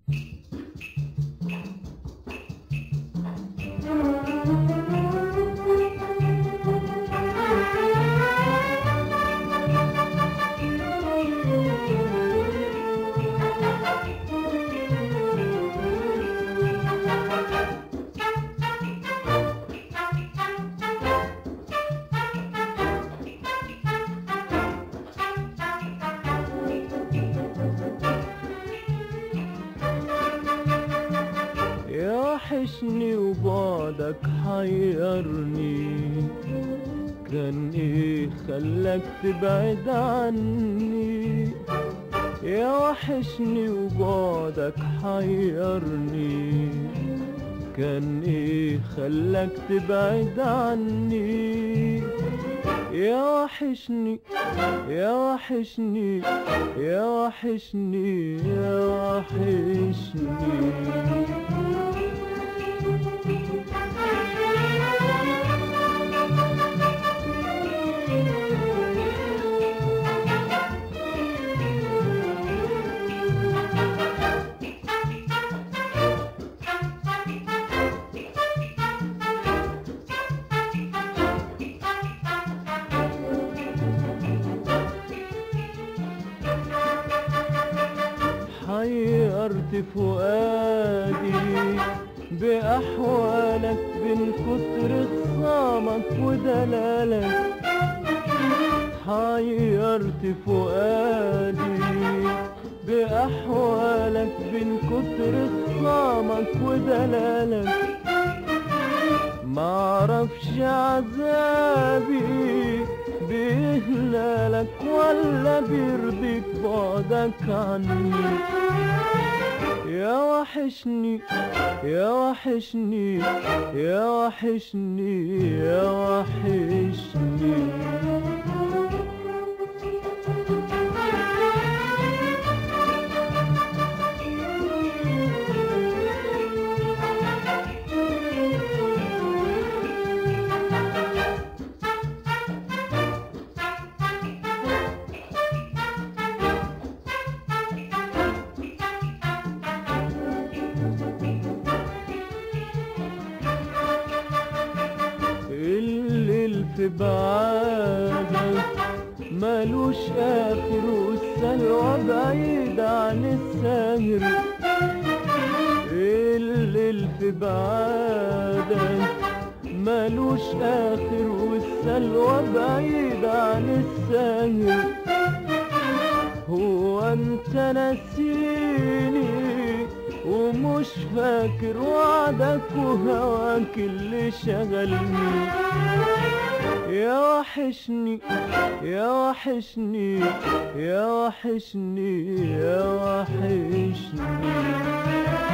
يوحشني وبعدك حيرني كان ايه خلاك تبعد عني يوحشني وبعدك حيرني كان ايه خلاك تبعد عني يا وحشني يا وحشني يا وحشني يا وحشني حيرت فؤادي بأحوالك بين كتر خصامك ودلالك حيرت فؤادي بأحوالك بين كتر خصامك ودلالك معرفش عذابي بيهلالك ولا بيرضيك بعدك عني يا وحشني يا وحشني يا وحشني يا وحشني الليل في بعادك ملوش آخر والسلوى بعيد عن السهر الليل في بعادك ملوش آخر والسلوى بعيد عن السهر هو انت نسيني ومش فاكر وعدك وهواك اللي شغلني يا وحشني يا وحشني يا وحشني يا وحشني